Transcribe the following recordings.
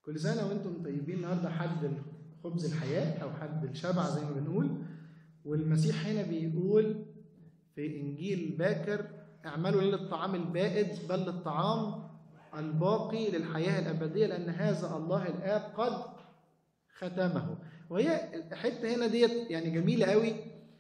كل سنة وانتم طيبين النهاردة حد خبز الحياة أو حد الشبع زي ما بنقول والمسيح هنا بيقول في إنجيل باكر اعملوا للطعام البائد بل للطعام الباقي للحياة الأبدية لأن هذا الله الآب قد ختمه وهي الحتة هنا ديت يعني جميلة قوي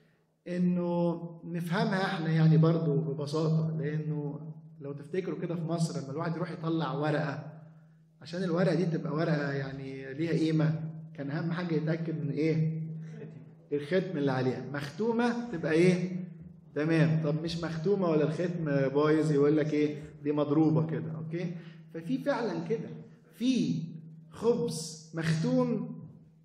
إنه نفهمها احنا يعني برضو ببساطة لأنه لو تفتكروا كده في مصر لما الواحد يروح يطلع ورقة عشان الورقة دي تبقى ورقة يعني ليها قيمة كان أهم حاجة يتأكد من إيه؟ الختم اللي عليها مختومة تبقى إيه؟ تمام طب مش مختومة ولا الختم بايظ يقول لك إيه؟ دي مضروبة كده أوكي؟ ففي فعلا كده في خبز مختوم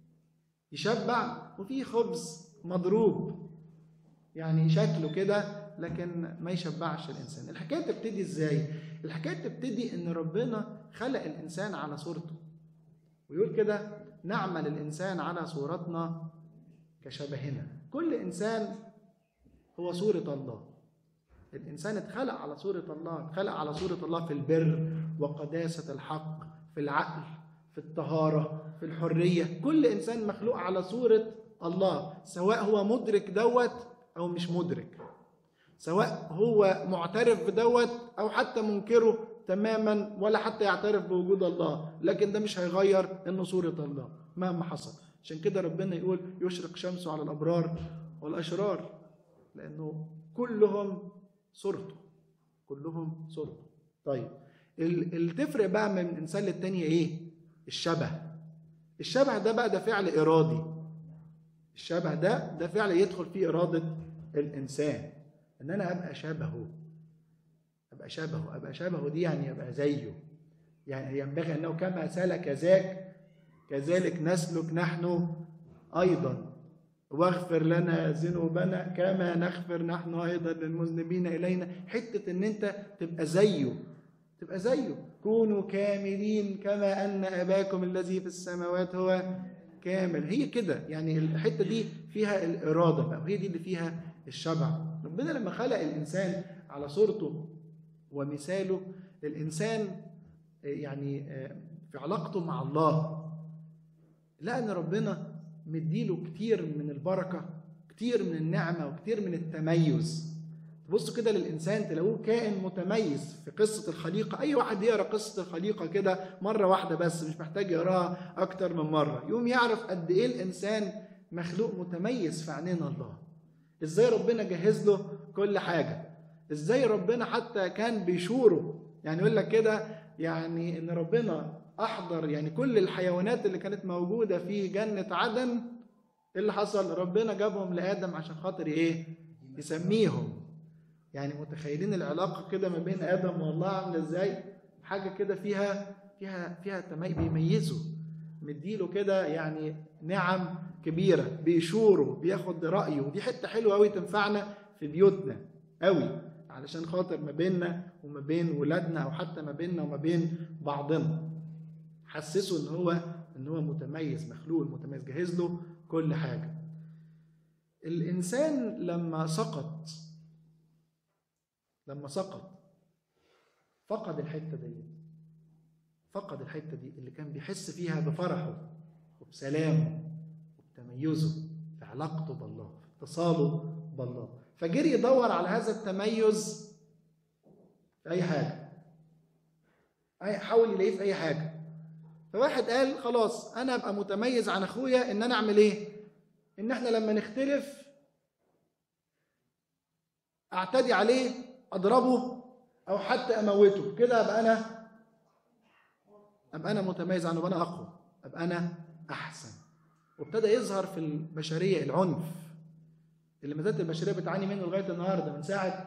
يشبع وفي خبز مضروب يعني شكله كده لكن ما يشبعش الانسان الحكايه تبتدي ازاي الحكايه تبتدي ان ربنا خلق الانسان على صورته ويقول كده نعمل الانسان على صورتنا كشبهنا كل انسان هو صوره الله الانسان اتخلق على صوره الله اتخلق على صوره الله في البر وقداسه الحق في العقل في الطهاره في الحريه كل انسان مخلوق على صوره الله سواء هو مدرك دوت او مش مدرك سواء هو معترف بدوت او حتى منكره تماما ولا حتى يعترف بوجود الله لكن ده مش هيغير انه صورة الله مهما حصل عشان كده ربنا يقول يشرق شمسه على الابرار والاشرار لانه كلهم صورته كلهم صورته طيب اللي تفرق بقى من انسان للتاني ايه الشبه الشبه ده بقى ده فعل ارادي الشبه ده ده فعل يدخل فيه اراده الانسان ان انا ابقى شبهه ابقى شبهه ابقى شبهه دي يعني ابقى زيه يعني ينبغي انه كما سلك ذاك كذلك نسلك نحن ايضا واغفر لنا ذنوبنا كما نغفر نحن ايضا للمذنبين الينا حته ان انت تبقى زيه تبقى زيه كونوا كاملين كما ان اباكم الذي في السماوات هو كامل هي كده يعني الحته دي فيها الاراده بقى وهي دي اللي فيها الشبع ربنا لما خلق الانسان على صورته ومثاله الانسان يعني في علاقته مع الله لقى ان ربنا مديله كتير من البركه كتير من النعمه وكتير من التميز تبصوا كده للانسان تلاقوه كائن متميز في قصه الخليقه اي واحد يقرا قصه الخليقه كده مره واحده بس مش محتاج يقراها اكتر من مره يقوم يعرف قد ايه الانسان مخلوق متميز في عينين الله ازاي ربنا جهز له كل حاجه ازاي ربنا حتى كان بيشوره يعني يقول لك كده يعني ان ربنا احضر يعني كل الحيوانات اللي كانت موجوده في جنه عدن ايه اللي حصل ربنا جابهم لادم عشان خاطر ايه يسميهم يعني متخيلين العلاقه كده ما بين ادم والله عامله ازاي حاجه كده فيها فيها فيها تميز بيميزه مديله كده يعني نعم كبيره بيشوره بياخد رايه ودي حته حلوه قوي تنفعنا في بيوتنا قوي علشان خاطر ما بيننا وما بين ولادنا او حتى ما بيننا وما بين بعضنا حسسه ان هو ان هو متميز مخلوق متميز جهز له كل حاجه الانسان لما سقط لما سقط فقد الحته دي فقد الحته دي اللي كان بيحس فيها بفرحه وبسلامه وبتميزه في علاقته بالله في اتصاله بالله فجري يدور على هذا التميز في اي حاجه اي حاول يلاقيه في اي حاجه فواحد قال خلاص انا ابقى متميز عن اخويا ان انا اعمل ايه ان احنا لما نختلف اعتدي عليه اضربه او حتى اموته كده ابقى انا ابقى انا متميز عنه ابقى انا اقوى ابقى انا احسن وابتدى يظهر في البشريه العنف اللي ما زالت البشريه بتعاني منه لغايه النهارده من ساعه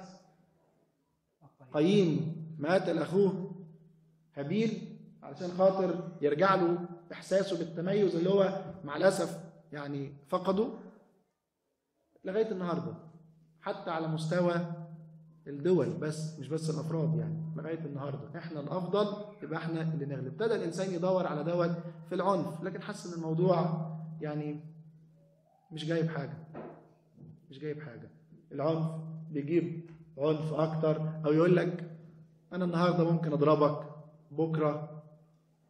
قايين ما قتل اخوه هابيل علشان خاطر يرجع له احساسه بالتميز اللي هو مع الاسف يعني فقده لغايه النهارده حتى على مستوى الدول بس مش بس الافراد يعني لغايه النهارده احنا الافضل يبقى احنا اللي نغلب ابتدى الانسان يدور على دوت في العنف لكن حس ان الموضوع يعني مش جايب حاجه مش جايب حاجه العنف بيجيب عنف اكتر او يقول لك انا النهارده ممكن اضربك بكره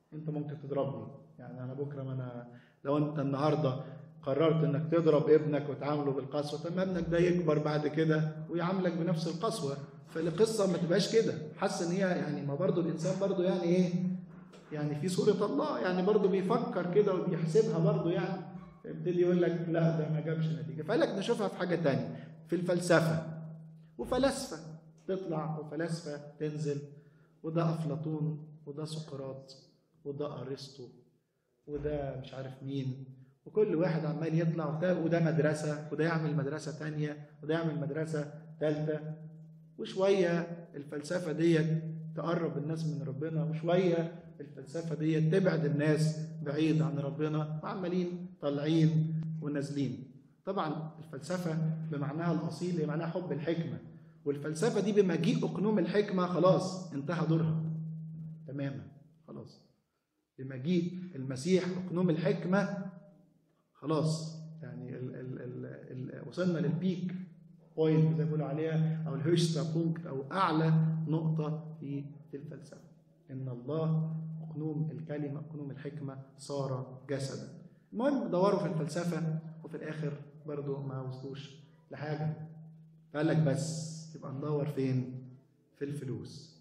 انت ممكن تضربني يعني انا بكره ما انا لو انت النهارده قررت انك تضرب ابنك وتعامله بالقسوه طب ما ابنك ده يكبر بعد كده ويعاملك بنفس القسوه فالقصه ما تبقاش كده حاسس ان هي يعني ما برضه الانسان برضه يعني ايه يعني في صوره الله يعني برضه بيفكر كده وبيحسبها برضه يعني فيبتدي يقول لك لا ده ما جابش نتيجه فقال لك نشوفها في حاجه تانية في الفلسفه وفلاسفه تطلع وفلاسفه تنزل وده افلاطون وده سقراط وده ارسطو وده مش عارف مين وكل واحد عمال يطلع وده, وده مدرسة وده يعمل مدرسة تانية وده يعمل مدرسة تالتة وشوية الفلسفة ديت تقرب الناس من ربنا وشوية الفلسفة ديت تبعد الناس بعيد عن ربنا وعمالين طالعين ونازلين طبعا الفلسفة بمعناها الأصيل هي معناها حب الحكمة والفلسفة دي بمجيء أقنوم الحكمة خلاص انتهى دورها تماما خلاص بمجيء المسيح أقنوم الحكمة خلاص يعني ال ال ال ال وصلنا للبيك بوينت زي ما بيقولوا عليها او الهيشتا بونكت او اعلى نقطه في في الفلسفه ان الله اقنوم الكلمه اقنوم الحكمه صار جسدا المهم دوروا في الفلسفه وفي الاخر برضو ما وصلوش لحاجه فقال لك بس يبقى ندور فين في الفلوس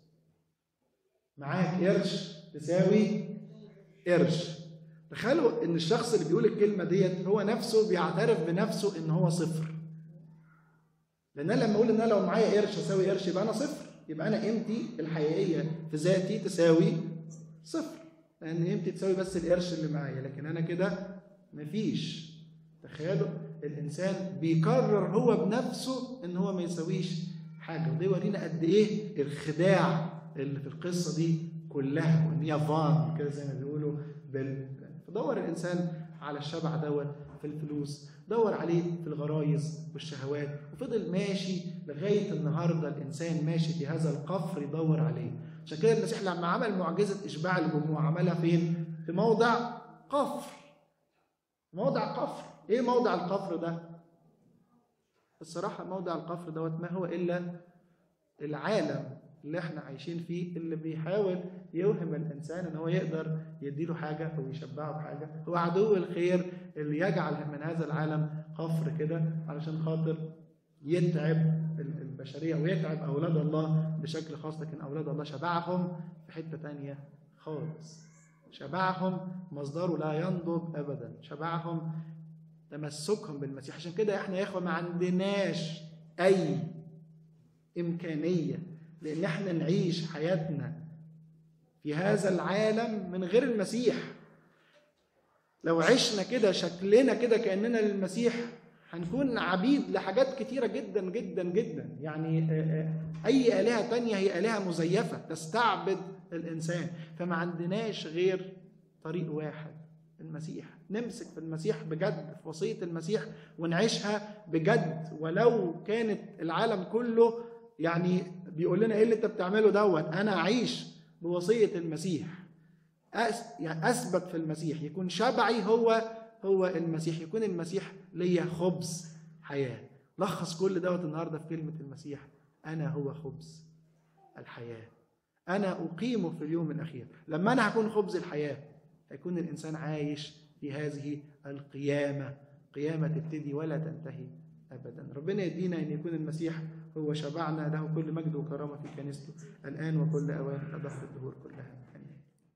معاك قرش تساوي قرش تخيلوا ان الشخص اللي بيقول الكلمه ديت هو نفسه بيعترف بنفسه ان هو صفر لان انا لما اقول ان انا لو معايا قرش اساوي قرش يبقى انا صفر يبقى انا قيمتي الحقيقيه في ذاتي تساوي صفر لان قيمتي تساوي بس القرش اللي معايا لكن انا كده مفيش تخيلوا الانسان بيقرر هو بنفسه ان هو ما يساويش حاجه وده يورينا قد ايه الخداع اللي في القصه دي كلها وان هي فان كده زي ما بيقولوا بال فدور الانسان على الشبع دوت في الفلوس دور عليه في الغرايز والشهوات وفضل ماشي لغايه النهارده الانسان ماشي في هذا القفر يدور عليه عشان كده المسيح لما عمل معجزه اشباع الجموع عملها فين في موضع قفر موضع قفر ايه موضع القفر ده الصراحه موضع القفر دوت ما هو الا العالم اللي احنا عايشين فيه اللي بيحاول يوهم الانسان ان هو يقدر يديله حاجه او يشبعه بحاجه هو عدو الخير اللي يجعل من هذا العالم قفر كده علشان خاطر يتعب البشريه ويتعب اولاد الله بشكل خاص لكن اولاد الله شبعهم في حته تانية خالص شبعهم مصدره لا ينضب ابدا شبعهم تمسكهم بالمسيح عشان كده احنا يا اخوه ما عندناش اي امكانيه لان احنا نعيش حياتنا في هذا العالم من غير المسيح لو عشنا كده شكلنا كده كاننا للمسيح هنكون عبيد لحاجات كتيرة جدا جدا جدا يعني أي آلهة تانية هي آلهة مزيفة تستعبد الإنسان فما عندناش غير طريق واحد المسيح نمسك في المسيح بجد في وصية المسيح ونعيشها بجد ولو كانت العالم كله يعني بيقول لنا ايه اللي انت بتعمله دوت انا اعيش بوصيه المسيح أس يعني اثبت في المسيح يكون شبعي هو هو المسيح يكون المسيح ليا خبز حياه لخص كل دوت النهارده في كلمه المسيح انا هو خبز الحياه انا اقيمه في اليوم الاخير لما انا هكون خبز الحياه هيكون الانسان عايش في هذه القيامه قيامه تبتدي ولا تنتهي ابدا ربنا يدينا ان يكون المسيح هو شبعنا له كل مجد وكرامه في كنيسته الان وكل اوان ادق الدهور كلها